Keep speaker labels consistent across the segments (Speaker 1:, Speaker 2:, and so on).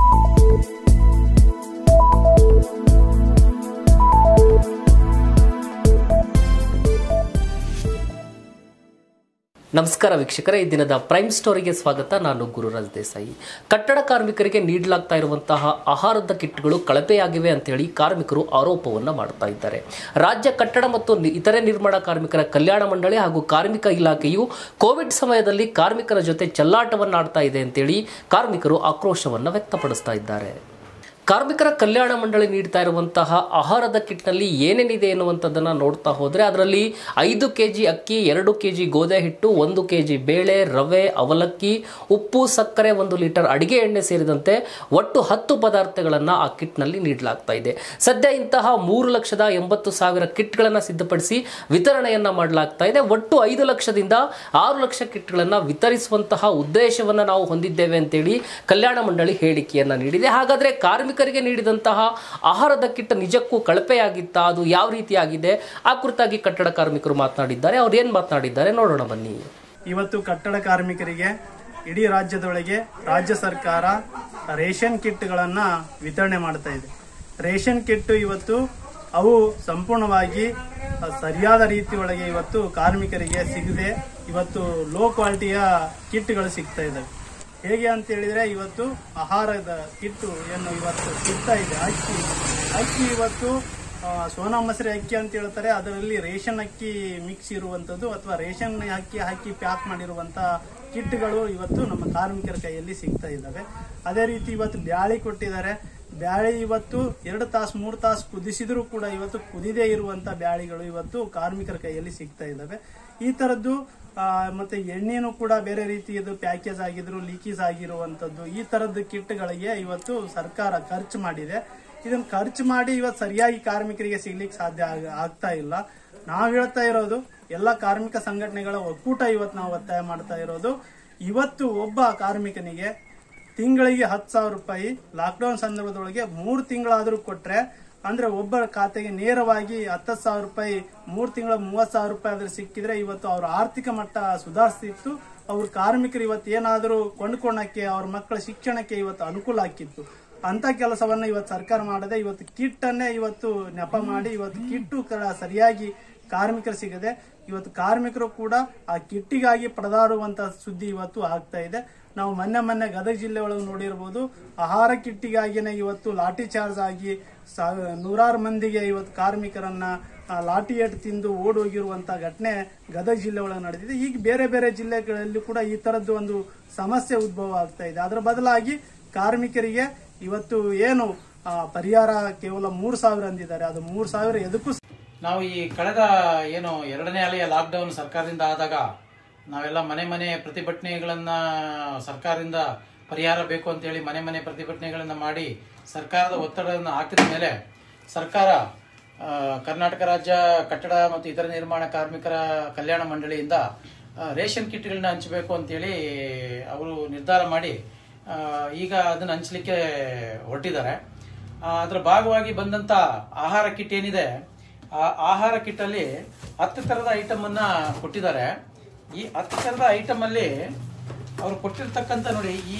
Speaker 1: ನಮಸ್ಕಾರ ವೀಕ್ಷಕರೇ ಈ ದಿನದ ಪ್ರೈಮ್ ಸ್ಟೋರಿಗೆ ಸ್ವಾಗತ ನಾನು ಗುರುರಾಜ್ ದೇಸಾಯಿ ಕಟ್ಟಡ ಕಾರ್ಮಿಕರಿಗೆ ನೀಡಲಾಗ್ತಾ ಇರುವಂತಹ ಆಹಾರದ ಕಿಟ್ಗಳು ಕಳಪೆಯಾಗಿವೆ ಅಂತೇಳಿ ಕಾರ್ಮಿಕರು ಆರೋಪವನ್ನ ಮಾಡ್ತಾ ಇದ್ದಾರೆ ರಾಜ್ಯ ಕಟ್ಟಡ ಮತ್ತು ನಿ- ಇತರೆ ನಿರ್ಮಾಣ ಕಾರ್ಮಿಕರ ಕಲ್ಯಾಣ ಮಂಡಳಿ ಹಾಗೂ ಕಾರ್ಮಿಕ ಇಲಾಖೆಯು ಕೋವಿಡ್ ಸಮಯದಲ್ಲಿ ಕಾರ್ಮಿಕರ ಜೊತೆ ಚೆಲ್ಲಾಟವನ್ನಾಡ್ತಾ ಇದೆ ಅಂತೇಳಿ ಕಾರ್ಮಿಕರು ಆಕ್ರೋಶವನ್ನ ವ್ಯಕ್ತಪಡಿಸ್ತಾ ಇದ್ದಾರೆ ಕಾರ್ಮಿಕರ ಕಲ್ಯಾಣ ಮಂಡಳಿ ನೀಡ್ತಾ ಇರುವಂತಹ ಆಹಾರದ ಕಿಟ್ನಲ್ಲಿ ಏನೇನಿದೆ ಎನ್ನುವಂಥದ್ದನ್ನು ನೋಡ್ತಾ ಹೋದರೆ ಅದರಲ್ಲಿ ಐದು ಕೆ ಜಿ ಅಕ್ಕಿ ಎರಡು ಕೆ ಜಿ ಗೋಧಿ ಹಿಟ್ಟು ಒಂದು ಕೆ ಜಿ ಬೇಳೆ ರವೆ ಅವಲಕ್ಕಿ ಉಪ್ಪು ಸಕ್ಕರೆ ಒಂದು ಲೀಟರ್ ಅಡಿಗೆ ಎಣ್ಣೆ ಸೇರಿದಂತೆ ಒಟ್ಟು ಹತ್ತು ಪದಾರ್ಥಗಳನ್ನು ಆ ಕಿಟ್ನಲ್ಲಿ ನೀಡಲಾಗ್ತಾ ಇದೆ ಸದ್ಯ ಇಂತಹ ಮೂರು ಲಕ್ಷದ ಎಂಬತ್ತು ಸಾವಿರ ಕಿಟ್ಗಳನ್ನು ಸಿದ್ಧಪಡಿಸಿ ವಿತರಣೆಯನ್ನ ಮಾಡಲಾಗ್ತಾ ಇದೆ ಒಟ್ಟು ಐದು ಲಕ್ಷದಿಂದ ಆರು ಲಕ್ಷ ಕಿಟ್ಗಳನ್ನು ವಿತರಿಸುವಂತಹ ಉದ್ದೇಶವನ್ನು ನಾವು ಹೊಂದಿದ್ದೇವೆ ಅಂತೇಳಿ ಕಲ್ಯಾಣ ಮಂಡಳಿ ಹೇಳಿಕೆಯನ್ನ ನೀಡಿದೆ ಹಾಗಾದ್ರೆ ಕಾರ್ಮಿಕರಿಗೆ ನೀಡಿದಂತಹ ಆಹಾರದ ಕಿಟ್ ನಿಜಕ್ಕೂ ಕಳಪೆಯಾಗಿತ್ತಾ ಅದು ಯಾವ ರೀತಿಯಾಗಿದೆ ಆ ಕುರಿತಾಗಿ ಕಟ್ಟಡ ಕಾರ್ಮಿಕರು ಮಾತನಾಡಿದ್ದಾರೆ ಅವ್ರು ಏನ್ ಮಾತನಾಡಿದ್ದಾರೆ ನೋಡೋಣ ಬನ್ನಿ
Speaker 2: ಇವತ್ತು ಕಟ್ಟಡ ಕಾರ್ಮಿಕರಿಗೆ ಇಡೀ ರಾಜ್ಯದೊಳಗೆ ರಾಜ್ಯ ಸರ್ಕಾರ ರೇಷನ್ ಕಿಟ್ಗಳನ್ನ ವಿತರಣೆ ಮಾಡ್ತಾ ಇದೆ ರೇಷನ್ ಕಿಟ್ ಇವತ್ತು ಅವು ಸಂಪೂರ್ಣವಾಗಿ ಅ, ಸರಿಯಾದ ರೀತಿ ಒಳಗೆ ಇವತ್ತು ಕಾರ್ಮಿಕರಿಗೆ ಸಿಗದೆ ಇವತ್ತು ಲೋ ಕ್ವಾಲಿಟಿಯ ಕಿಟ್ಗಳು ಸಿಗ್ತಾ ಇದ್ದಾವೆ ಹೇಗೆ ಅಂತ ಹೇಳಿದ್ರೆ ಇವತ್ತು ಆಹಾರದ ಕಿಟ್ಟು ಏನು ಇವತ್ತು ಸಿಗ್ತಾ ಇದೆ ಅಕ್ಕಿ ಅಕ್ಕಿ ಇವತ್ತು ಆ, ಸೋನಾ ಮಸೂರಿ ಅಕ್ಕಿ ಅಂತ ಹೇಳ್ತಾರೆ ಅದರಲ್ಲಿ ರೇಷನ್ ಅಕ್ಕಿ ಮಿಕ್ಸ್ ಇರುವಂತದ್ದು ಅಥವಾ ರೇಷನ್ ಅಕ್ಕಿ ಹಾಕಿ ಪ್ಯಾಕ್ ಮಾಡಿರುವಂತ ಕಿಟ್ಗಳು ಇವತ್ತು ನಮ್ಮ ಕಾರ್ಮಿಕರ ಕೈಯಲ್ಲಿ ಸಿಗ್ತಾ ಇದ್ದಾವೆ ಅದೇ ರೀತಿ ಇವತ್ತು ಬ್ಯಾಳಿ ಕೊಟ್ಟಿದ್ದಾರೆ ಬ್ಯಾಳಿ ಇವತ್ತು ಎರಡು ತಾಸು ಮೂರು ತಾಸು ಕುದಿಸಿದ್ರು ಕೂಡ ಇವತ್ತು ಕುದಿದೇ ಇರುವಂತ ಬ್ಯಾಳಿಗಳು ಇವತ್ತು ಕಾರ್ಮಿಕರ ಕೈಯಲ್ಲಿ ಸಿಗ್ತಾ ಇದ್ದಾವೆ ಈ ತರದ್ದು ಆ, ಮತ್ತೆ ಎಣ್ಣೆನೂ ಕೂಡ ಬೇರೆ ರೀತಿಯದು ಪ್ಯಾಕೇಜ್ ಆಗಿದ್ರು ಲೀಕೇಜ್ ಆಗಿರುವಂತದ್ದು ಈ ತರದ್ದು ಕಿಟ್ಗಳಿಗೆ ಇವತ್ತು ಸರ್ಕಾರ ಖರ್ಚು ಮಾಡಿದೆ ಇದನ್ನ ಖರ್ಚು ಮಾಡಿ ಇವತ್ತು ಸರಿಯಾಗಿ ಕಾರ್ಮಿಕರಿಗೆ ಸಿಗ್ಲಿಕ್ಕೆ ಸಾಧ್ಯ ಆಗ- ಆಗ್ತಾ ಇಲ್ಲ ನಾವು ಹೇಳ್ತಾ ಇರೋದು ಎಲ್ಲ ಕಾರ್ಮಿಕ ಸಂಘಟನೆಗಳ ಒಕ್ಕೂಟ ಇವತ್ತು ನಾವು ಒತ್ತಾಯ ಮಾಡ್ತಾ ಇರೋದು ಇವತ್ತು ಒಬ್ಬ ಕಾರ್ಮಿಕನಿಗೆ ತಿಂಗಳಿಗೆ ಹತ್ತು ಸಾವಿರ ರೂಪಾಯಿ ಲಾಕ್ಡೌನ್ ಸಂದರ್ಭದೊಳಗೆ ಮೂರು ತಿಂಗಳಾದ್ರೂ ಕೊಟ್ರೆ ಅಂದ್ರೆ ಒಬ್ಬ ಖಾತೆಗೆ ನೇರವಾಗಿ ಹತ್ತು ಸಾವಿರ ರೂಪಾಯಿ ಮೂರು ತಿಂಗಳ ಮೂವತ್ತು ಸಾವಿರ ರೂಪಾಯಿ ಆದ್ರೆ ಸಿಕ್ಕಿದ್ರೆ ಇವತ್ತು ಅವ್ರ ಆರ್ಥಿಕ ಮಟ್ಟ ಸುಧಾರಿಸ್ತಿತ್ತು ಅವ್ರ ಕಾರ್ಮಿಕರು ಇವತ್ತು ಏನಾದರೂ ಕೊಂಡ್ಕೊಳಕ್ಕೆ ಅವ್ರ ಮಕ್ಕಳ ಶಿಕ್ಷಣಕ್ಕೆ ಇವತ್ತು ಅನುಕೂಲ ಆಕಿತ್ತು ಅಂತ ಕೆಲಸವನ್ನ ಇವತ್ತು ಸರ್ಕಾರ ಮಾಡದೆ ಇವತ್ತು ಕಿಟ್ ಅನ್ನೇ ಇವತ್ತು ನೆಪ ಮಾಡಿ ಇವತ್ತು ಕಿಟ್ಟು ಕ- ಸರಿಯಾಗಿ ಕಾರ್ಮಿಕರು ಸಿಗದೆ ಇವತ್ತು ಕಾರ್ಮಿಕರು ಕೂಡ ಆ ಕಿಟ್ಟಿಗಾಗಿ ಪರದಾಡುವಂತ ಸುದ್ದಿ ಇವತ್ತು ಆಗ್ತಾ ಇದೆ ನಾವು ಮೊನ್ನೆ ಮೊನ್ನೆ ಗದಗ ಜಿಲ್ಲೆ ಒಳಗೆ ನೋಡಿರ್ಬೋದು ಆಹಾರ ಕಿಟ್ಟಿಗಾಗಿನೇ ಇವತ್ತು ಲಾಠಿ ಚಾರ್ಜ್ ಆಗಿ ಸಾವ- ನೂರಾರು ಮಂದಿಗೆ ಇವತ್ತು ಕಾರ್ಮಿಕರನ್ನ ಆ, ಲಾಠಿ ಏಟು ತಿಂದು ಓಡೋಗಿರುವಂತ ಘಟನೆ ಗದಗ ಜಿಲ್ಲೆ ಒಳಗೆ ನಡೆದಿದೆ ಈಗ ಬೇರೆ ಬೇರೆ ಜಿಲ್ಲೆಗಳಲ್ಲಿ ಕೂಡ ಈ ತರದ್ದು ಒಂದು ಸಮಸ್ಯೆ ಉದ್ಭವ ಆಗ್ತಾ ಇದೆ ಅದರ ಬದಲಾಗಿ ಕಾರ್ಮಿಕರಿಗೆ ಇವತ್ತು ಏನು ಆ, ಪರಿಹಾರ ಕೇವಲ ಮೂರು ಸಾವಿರ ಅಂದಿದ್ದಾರೆ ಅದು ಮೂರು ಸಾವಿರ ಎದಕ್ಕೂ
Speaker 3: ನಾವು ಈ ಕಳೆದ ಏನು ಎರಡನೇ ಅಲೆಯ ಲಾಕ್ಡೌನ್ ಸರ್ಕಾರದಿಂದ ಆದಾಗ ನಾವೆಲ್ಲ ಮನೆ ಮನೆ ಪ್ರತಿಭಟನೆಗಳನ್ನ ಸರ್ಕಾರದಿಂದ ಪರಿಹಾರ ಬೇಕು ಅಂತೇಳಿ ಮನೆ ಮನೆ ಪ್ರತಿಭಟನೆಗಳನ್ನ ಮಾಡಿ ಸರ್ಕಾರದ ಒತ್ತಡವನ್ನು ಹಾಕಿದ ಮೇಲೆ ಸರ್ಕಾರ ಆ, ಕರ್ನಾಟಕ ರಾಜ್ಯ ಕಟ್ಟಡ ಮತ್ತು ಇತರ ನಿರ್ಮಾಣ ಕಾರ್ಮಿಕರ ಕಲ್ಯಾಣ ಮಂಡಳಿಯಿಂದ ಆ, ರೇಷನ್ ಕಿಟ್ಗಳನ್ನ ಹಂಚಬೇಕು ಅಂತೇಳಿ ಅವರು ನಿರ್ಧಾರ ಮಾಡಿ ಆ, ಈಗ ಅದನ್ನ ಹಂಚಲಿಕ್ಕೆ ಹೊರಟಿದ್ದಾರೆ ಆ, ಅದರ ಭಾಗವಾಗಿ ಬಂದಂತ ಆಹಾರ ಕಿಟ್ ಏನಿದೆ ಆ ಆಹಾರ ಕಿಟ್ ಅಲ್ಲಿ ಹತ್ತು ತರದ ಐಟಮ್ ಅನ್ನ ಕೊಟ್ಟಿದ್ದಾರೆ ಈ ಹತ್ತು ತರದ ಐಟಮ್ ಅಲ್ಲಿ ಅವ್ರು ಕೊಟ್ಟಿರ್ತಕ್ಕಂಥ ನೋಡಿ ಈ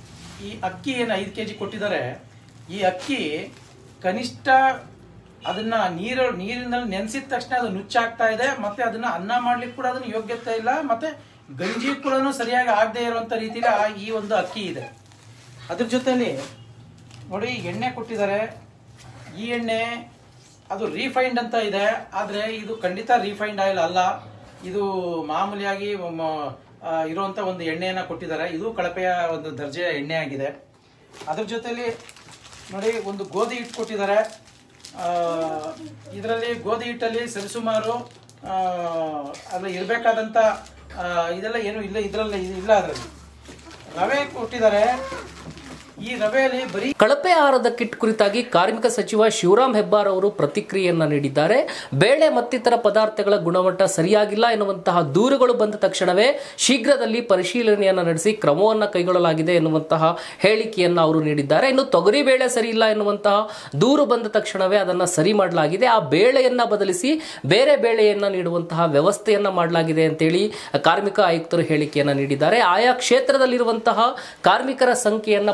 Speaker 3: ಈ ಅಕ್ಕಿ ಏನು ಐದು ಕೆ ಜಿ ಕೊಟ್ಟಿದ್ದಾರೆ ಈ ಅಕ್ಕಿ ಕನಿಷ್ಠ ಅದನ್ನ ನೀರು ನೀರಿನಲ್ಲಿ ನೆನೆಸಿದ ತಕ್ಷಣ ಅದು ನುಚ್ಚಾಗ್ತಾ ಇದೆ ಮತ್ತೆ ಅದನ್ನ ಅನ್ನ ಮಾಡ್ಲಿಕ್ಕೆ ಕೂಡ ಅದನ್ನ ಯೋಗ್ಯತೆ ಇಲ್ಲ ಮತ್ತೆ ಗಂಜಿ ಕೂಡ ಸರಿಯಾಗಿ ಆಗದೆ ಇರುವಂತ ರೀತಿಲಿ ಆ ಈ ಒಂದು ಅಕ್ಕಿ ಇದೆ ಅದ್ರ ಜೊತೆಲಿ ನೋಡಿ ಎಣ್ಣೆ ಕೊಟ್ಟಿದ್ದಾರೆ ಈ ಎಣ್ಣೆ ಅದು ರೀಫೈಂಡ್ ಅಂತ ಇದೆ ಆದ್ರೆ ಇದು ಖಂಡಿತ ರೀಫೈಂಡ್ ಆಯಿಲ್ ಅಲ್ಲ ಇದು ಮಾಮೂಲಿಯಾಗಿ ಮ- ಆ, ಇರುವಂತ ಒಂದು ಎಣ್ಣೆಯನ್ನ ಕೊಟ್ಟಿದ್ದಾರೆ ಇದು ಕಳಪೆಯ ಒಂದು ದರ್ಜೆಯ ಎಣ್ಣೆ ಆಗಿದೆ ಅದ್ರ ಜೊತೆಲಿ ನೋಡಿ ಒಂದು ಗೋಧಿ ಹಿಟ್ಟು ಕೊಟ್ಟಿದ್ದಾರೆ ಇದರಲ್ಲಿ ಗೋಧಿ ಹಿಟ್ಟಲ್ಲಿ ಸರಿಸುಮಾರು ಆ, ಅದ್ರಲ್ಲಿ ಇರಬೇಕಾದಂತ ಇದೆಲ್ಲ ಏನು ಇಲ್ಲ ಇದರಲ್ಲಿ ಇಲ್ಲ ಅದರಲ್ಲಿ ರವೆ ಕೊಟ್ಟಿದ್ದಾರೆ ಈ ರವೆಯಲ್ಲಿ ಬರೀ
Speaker 1: ಕಳಪೆ ಆಹಾರದ ಕಿಟ್ ಕುರಿತಾಗಿ ಕಾರ್ಮಿಕ ಸಚಿವ ಶಿವರಾಮ್ ಹೆಬ್ಬಾರ್ ಅವರು ಪ್ರತಿಕ್ರಿಯೆಯನ್ನ ನೀಡಿದ್ದಾರೆ ಬೇಳೆ ಮತ್ತಿತರ ಪದಾರ್ಥಗಳ ಗುಣಮಟ್ಟ ಸರಿಯಾಗಿಲ್ಲ ಎನ್ನುವಂತಹ ದೂರುಗಳು ಬಂದ ತಕ್ಷಣವೇ ಶೀಘ್ರದಲ್ಲಿ ಪರಿಶೀಲನೆಯನ್ನ ನಡೆಸಿ ಕ್ರಮವನ್ನ ಕೈಗೊಳ್ಳಲಾಗಿದೆ ಎನ್ನುವಂತಹ ಹೇಳಿಕೆಯನ್ನ ಅವರು ನೀಡಿದ್ದಾರೆ ಇನ್ನು ತೊಗರಿ ಬೇಳೆ ಸರಿ ಇಲ್ಲ ಎನ್ನುವಂತಹ ದೂರು ಬಂದ ತಕ್ಷಣವೇ ಅದನ್ನ ಸರಿ ಮಾಡಲಾಗಿದೆ ಆ ಬೇಳೆಯನ್ನ ಬದಲಿಸಿ ಬೇರೆ ಬೇಳೆಯನ್ನ ನೀಡುವಂತಹ ವ್ಯವಸ್ಥೆಯನ್ನ ಮಾಡಲಾಗಿದೆ ಅಂತೇಳಿ ಕಾರ್ಮಿಕ ಆಯುಕ್ತರು ಹೇಳಿಕೆಯನ್ನ ನೀಡಿದ್ದಾರೆ ಆಯಾ ಕ್ಷೇತ್ರದಲ್ಲಿರುವಂತಹ ಕಾರ್ಮಿಕರ ಸಂಖ್ಯೆಯನ್ನ ಪರಿಗಣಿಸಿ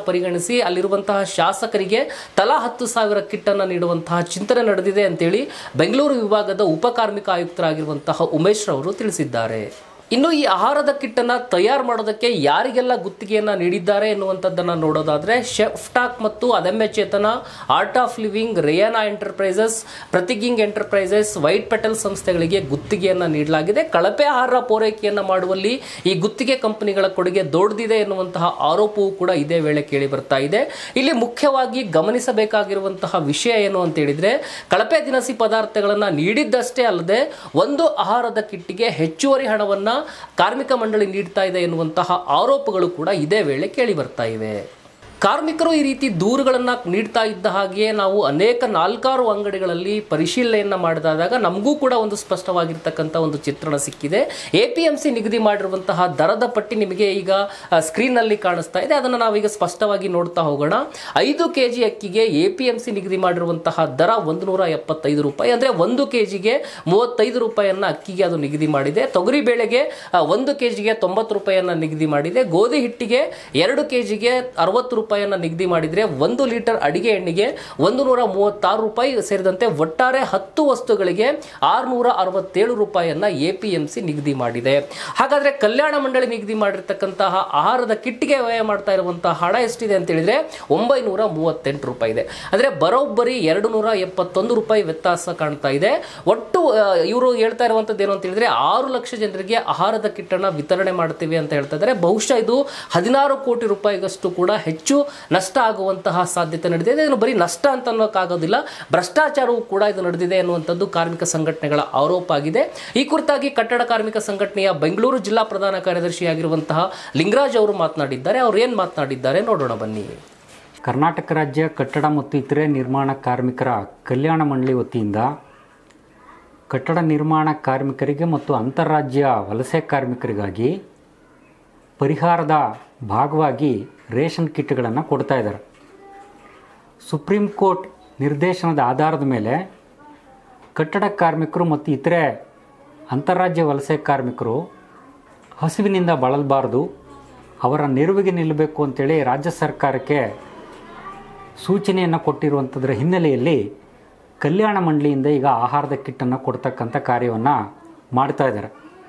Speaker 1: ನಡೆಸಿ ಅಲ್ಲಿರುವಂತಹ ಶಾಸಕರಿಗೆ ತಲಾ ಹತ್ತು ಸಾವಿರ ಕಿಟ್ ಅನ್ನ ನೀಡುವಂತಹ ಚಿಂತನೆ ನಡೆದಿದೆ ಅಂತೇಳಿ ಬೆಂಗಳೂರು ವಿಭಾಗದ ಉಪ ಕಾರ್ಮಿಕ ಆಯುಕ್ತರಾಗಿರುವಂತಹ ಉಮೇಶ್ ರವರು ತಿಳಿಸಿದ್ದಾರೆ ಇನ್ನು ಈ ಆಹಾರದ ಕಿಟ್ ಅನ್ನ ತಯಾರು ಮಾಡೋದಕ್ಕೆ ಯಾರಿಗೆಲ್ಲ ಗುತ್ತಿಗೆಯನ್ನ ನೀಡಿದ್ದಾರೆ ಎನ್ನುವಂಥದ್ದನ್ನ ನೋಡೋದಾದ್ರೆ ಶೆಫ್ ಟಾಕ್ ಮತ್ತು Adamya Chetana art of living Reyana enterprises ಪ್ರತಿಗಿಂಗ್ ಎಂಟರ್ಪ್ರೈಸಸ್ ವೈಟ್ ಪೆಟಲ್ ಸಂಸ್ಥೆಗಳಿಗೆ ಗುತ್ತಿಗೆಯನ್ನ ನೀಡಲಾಗಿದೆ ಕಳಪೆ ಆಹಾರ ಪೂರೈಕೆಯನ್ನ ಮಾಡುವಲ್ಲಿ ಈ ಗುತ್ತಿಗೆ ಕಂಪನಿಗಳ ಕೊಡುಗೆ ದೊಡ್ಡದಿದೆ ಎನ್ನುವಂತಹ ಆರೋಪವೂ ಕೂಡ ಇದೇ ವೇಳೆ ಕೇಳಿ ಬರ್ತಾ ಇದೆ ಇಲ್ಲಿ ಮುಖ್ಯವಾಗಿ ಗಮನಿಸಬೇಕಾಗಿರುವಂತಹ ವಿಷಯ ಏನು ಅಂತ ಹೇಳಿದ್ರೆ ಕಳಪೆ ದಿನಸಿ ಪದಾರ್ಥಗಳನ್ನ ನೀಡಿದ್ದಷ್ಟೇ ಅಲ್ಲದೆ ಒಂದು ಆಹಾರದ ಕಿಟ್ಟಿಗೆ ಹೆಚ್ಚುವರಿ ಹಣವನ್ನ ಕಾರ್ಮಿಕ ಮಂಡಳಿ ನೀಡ್ತಾ ಇದೆ ಎನ್ನುವಂತಹ ಆರೋಪಗಳು ಕೂಡ ಇದೇ ವೇಳೆ ಕೇಳಿ ಬರ್ತಾ ಇವೆ ಕಾರ್ಮಿಕರು ಈ ರೀತಿ ದೂರುಗಳನ್ನ ನೀಡ್ತಾ ಇದ್ದ ಹಾಗೆಯೇ ನಾವು ಅನೇಕ ನಾಲ್ಕಾರು ಅಂಗಡಿಗಳಲ್ಲಿ ಪರಿಶೀಲನೆಯನ್ನ ಮಾಡಿದಾಗ ನಮಗೂ ಕೂಡ ಒಂದು ಸ್ಪಷ್ಟವಾಗಿರ್ತಕ್ಕಂಥ ಒಂದು ಚಿತ್ರಣ ಸಿಕ್ಕಿದೆ ಎ ಪಿ ಎಂ ಸಿ ನಿಗದಿ ಮಾಡಿರುವಂತಹ ದರದ ಪಟ್ಟಿ ನಿಮಗೆ ಈಗ ಸ್ಕ್ರೀನ್ ನಲ್ಲಿ ಕಾಣಿಸ್ತಾ ಇದೆ ಅದನ್ನು ನಾವೀಗ ಸ್ಪಷ್ಟವಾಗಿ ನೋಡ್ತಾ ಹೋಗೋಣ ಐದು ಕೆ ಜಿ ಅಕ್ಕಿಗೆ ಎ ಪಿ ಎಂ ಸಿ ನಿಗದಿ ಮಾಡಿರುವಂತಹ ದರ ಒಂದು ನೂರ ಎಪ್ಪತ್ತೈದು ರೂಪಾಯಿ ಅಂದ್ರೆ ಒಂದು ಕೆ ಜಿಗೆ ಮೂವತ್ತೈದು ರೂಪಾಯಿಯನ್ನ ಅಕ್ಕಿಗೆ ಅದು ನಿಗದಿ ಮಾಡಿದೆ ತೊಗರಿ ಬೇಳೆಗೆ ಆ, ಒಂದು ಕೆ ಜಿಗೆ ತೊಂಬತ್ತು ರೂಪಾಯಿಯನ್ನ ನಿಗದಿ ಮಾಡಿದೆ ಗೋಧಿ ಹಿಟ್ಟಿಗೆ ಎರಡು ಕೆ ಜಿಗೆ ಅರವತ್ತು ರೂಪಾಯಿಯನ್ನ ನಿಗದಿ ಮಾಡಿದ್ರೆ ಒಂದು ಲೀಟರ್ ಅಡಿಗೆ ಎಣ್ಣೆಗೆ ಒಂದು ನೂರ ಮೂವತ್ತಾರು ರೂಪಾಯಿ ಸೇರಿದಂತೆ ಒಟ್ಟಾರೆ ಹತ್ತು ವಸ್ತುಗಳಿಗೆ ಆರುನೂರ ಅರವತ್ತೇಳು ರೂಪಾಯಿಯನ್ನ ಎ ಪಿ ಎಂ ಸಿ ನಿಗದಿ ಮಾಡಿದೆ ಹಾಗಾದ್ರೆ ಕಲ್ಯಾಣ ಮಂಡಳಿ ನಿಗದಿ ಮಾಡಿರ್ತಕ್ಕಂತಹ ಆಹಾರದ ಕಿಟ್ಟಿಗೆ ವ್ಯಯ ಮಾಡ್ತಾ ಇರುವಂತಹ ಹಣ ಎಷ್ಟಿದೆ ಅಂತ ಹೇಳಿದ್ರೆ ಒಂಬೈನೂರ ಮೂವತ್ತೆಂಟು ರೂಪಾಯಿ ಇದೆ ಅಂದ್ರೆ ಬರೋಬ್ಬರಿ ಎರಡು ನೂರ ಎಪ್ಪತ್ತೊಂದು ರೂಪಾಯಿ ವ್ಯತ್ಯಾಸ ಕಾಣ್ತಾ ಇದೆ ಒಟ್ಟು ಇವರು ಹೇಳ್ತಾ ಇರುವಂತದ್ದು ಏನು ಅಂತ ಹೇಳಿದ್ರೆ ಆರು ಲಕ್ಷ ಜನರಿಗೆ ಆಹಾರದ ಕಿಟ್ಟನ್ನ ವಿತರಣೆ ಮಾಡ್ತೀವಿ ಅಂತ ಹೇಳ್ತಾ ಇದ್ದಾರೆ ಬಹುಶಃ ಇದು ಹದಿನಾರು ಕೋಟಿ ರೂಪಾಯಿಗಷ್ಟು ಕೂಡ ಹೆಚ್ಚು ನಷ್ಟ ಆಗುವಂತಹ ಸಾಧ್ಯತೆ ನಡೆದಿದೆ ಇದನ್ನು ಬರೀ ನಷ್ಟ ಅಂತ ಅನ್ನೋಕ್ಕಾಗೋದಿಲ್ಲ ಭ್ರಷ್ಟಾಚಾರವೂ ಕೂಡ ಇದು ನಡೆದಿದೆ ಎನ್ನುವಂಥದ್ದು ಕಾರ್ಮಿಕ ಸಂಘಟನೆಗಳ ಆರೋಪ ಆಗಿದೆ ಈ ಕುರಿತಾಗಿ ಕಟ್ಟಡ ಕಾರ್ಮಿಕ ಸಂಘಟನೆಯ ಬೆಂಗಳೂರು ಜಿಲ್ಲಾ ಪ್ರಧಾನ ಕಾರ್ಯದರ್ಶಿಯಾಗಿರುವಂತಹ ಲಿಂಗರಾಜ್ ಅವರು ಮಾತನಾಡಿದ್ದಾರೆ ಅವ್ರು ಏನು ಮಾತನಾಡಿದ್ದಾರೆ ನೋಡೋಣ ಬನ್ನಿ
Speaker 4: ಕರ್ನಾಟಕ ರಾಜ್ಯ ಕಟ್ಟಡ ಮತ್ತು ಇತರೆ ನಿರ್ಮಾಣ ಕಾರ್ಮಿಕರ ಕಲ್ಯಾಣ ಮಂಡಳಿ ವತಿಯಿಂದ ಕಟ್ಟಡ ನಿರ್ಮಾಣ ಕಾರ್ಮಿಕರಿಗೆ ಮತ್ತು ಅಂತಾರಾಜ್ಯ ವಲಸೆ ಕಾರ್ಮಿಕರಿಗಾಗಿ ಪರಿಹಾರದ ಭಾಗವಾಗಿ ರೇಷನ್ ಕಿಟ್ಗಳನ್ನು ಕೊಡ್ತಾ ಇದ್ದಾರೆ ಸುಪ್ರೀಂ ಕೋರ್ಟ್ ನಿರ್ದೇಶನದ ಆಧಾರದ ಮೇಲೆ ಕಟ್ಟಡ ಕಾರ್ಮಿಕರು ಮತ್ತು ಇತರೆ ಅಂತಾರಾಜ್ಯ ವಲಸೆ ಕಾರ್ಮಿಕರು ಹಸಿವಿನಿಂದ ಬಳಲಬಾರ್ದು ಅವರ ನೆರವಿಗೆ ನಿಲ್ಲಬೇಕು ಅಂತೇಳಿ ರಾಜ್ಯ ಸರ್ಕಾರಕ್ಕೆ ಸೂಚನೆಯನ್ನು ಕೊಟ್ಟಿರುವಂಥದ್ರ ಹಿನ್ನೆಲೆಯಲ್ಲಿ ಕಲ್ಯಾಣ ಮಂಡಳಿಯಿಂದ ಈಗ ಆಹಾರದ ಕಿಟ್ಟನ್ನು ಕೊಡ್ತಕ್ಕಂಥ ಕಾರ್ಯವನ್ನು ಮಾಡ್ತಾ ಇದ್ದಾರೆ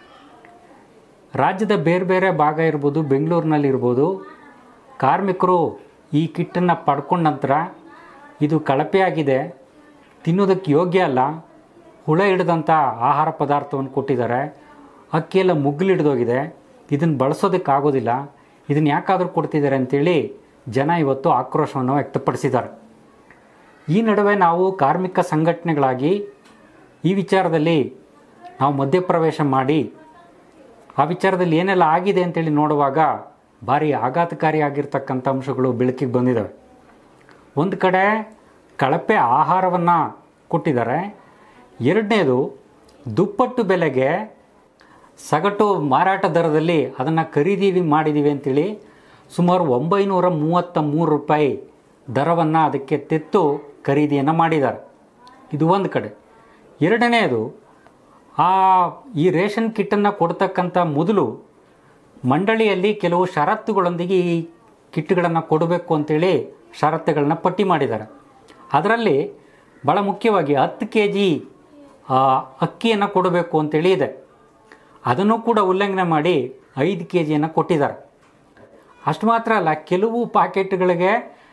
Speaker 4: ರಾಜ್ಯದ ಬೇರೆ ಬೇರೆ ಭಾಗ ಇರ್ಬೋದು ಬೆಂಗಳೂರಿನಲ್ಲಿರ್ಬೋದು ಕಾರ್ಮಿಕರು ಈ ಕಿಟ್ಟನ್ನು ಪಡ್ಕೊಂಡ ನಂತರ ಇದು ಕಳಪೆಯಾಗಿದೆ ತಿನ್ನೋದಕ್ಕೆ ಯೋಗ್ಯ ಅಲ್ಲ ಹುಳ ಹಿಡಿದಂಥ ಆಹಾರ ಪದಾರ್ಥವನ್ನು ಕೊಟ್ಟಿದ್ದಾರೆ ಅಕ್ಕಿಯೆಲ್ಲ ಮುಗ್ಲಿಡ್ದೋಗಿದೆ ಇದನ್ನು ಬಳಸೋದಕ್ಕಾಗೋದಿಲ್ಲ ಇದನ್ನು ಯಾಕಾದರೂ ಕೊಡ್ತಿದ್ದಾರೆ ಅಂತೇಳಿ ಜನ ಇವತ್ತು ಆಕ್ರೋಶವನ್ನು ವ್ಯಕ್ತಪಡಿಸಿದ್ದಾರೆ ಈ ನಡುವೆ ನಾವು ಕಾರ್ಮಿಕ ಸಂಘಟನೆಗಳಾಗಿ ಈ ವಿಚಾರದಲ್ಲಿ ನಾವು ಮಧ್ಯಪ್ರವೇಶ ಮಾಡಿ ಆ ವಿಚಾರದಲ್ಲಿ ಏನೆಲ್ಲ ಆಗಿದೆ ಅಂತೇಳಿ ನೋಡುವಾಗ ಭಾರಿ ಆಘಾತಕಾರಿಯಾಗಿರ್ತಕ್ಕಂಥ ಅಂಶಗಳು ಬೆಳಕಿಗೆ ಬಂದಿದ್ದಾವೆ ಒಂದು ಕಡೆ ಕಳಪೆ ಆಹಾರವನ್ನು ಕೊಟ್ಟಿದ್ದಾರೆ ಎರಡನೇದು ದುಪ್ಪಟ್ಟು ಬೆಲೆಗೆ ಸಗಟು ಮಾರಾಟ ದರದಲ್ಲಿ ಅದನ್ನು ಖರೀದಿ ಮಾಡಿದ್ದೀವಿ ಅಂತೇಳಿ ಸುಮಾರು ಒಂಬೈನೂರ ಮೂವತ್ತ ಮೂರು ರೂಪಾಯಿ ದರವನ್ನು ಅದಕ್ಕೆ ತೆತ್ತು ಖರೀದಿಯನ್ನು ಮಾಡಿದ್ದಾರೆ ಇದು ಒಂದು ಕಡೆ ಎರಡನೆಯದು ಆ ಈ ರೇಷನ್ ಕಿಟ್ಟನ್ನು ಕೊಡ್ತಕ್ಕಂಥ ಮೊದಲು ಮಂಡಳಿಯಲ್ಲಿ ಕೆಲವು ಷರತ್ತುಗಳೊಂದಿಗೆ ಈ ಕಿಟ್ಗಳನ್ನು ಕೊಡಬೇಕು ಅಂತೇಳಿ ಷರತ್ತುಗಳನ್ನ ಪಟ್ಟಿ ಮಾಡಿದ್ದಾರೆ ಅದರಲ್ಲಿ ಭಾಳ ಮುಖ್ಯವಾಗಿ ಹತ್ತು ಕೆ ಜಿ ಅಕ್ಕಿಯನ್ನು ಕೊಡಬೇಕು ಅಂತೇಳಿ ಇದೆ ಅದನ್ನು ಕೂಡ ಉಲ್ಲಂಘನೆ ಮಾಡಿ ಐದು ಕೆ ಜಿಯನ್ನು ಕೊಟ್ಟಿದ್ದಾರೆ ಅಷ್ಟು ಮಾತ್ರ ಅಲ್ಲ ಕೆಲವು ಪ್ಯಾಕೆಟ್ಗಳಿಗೆ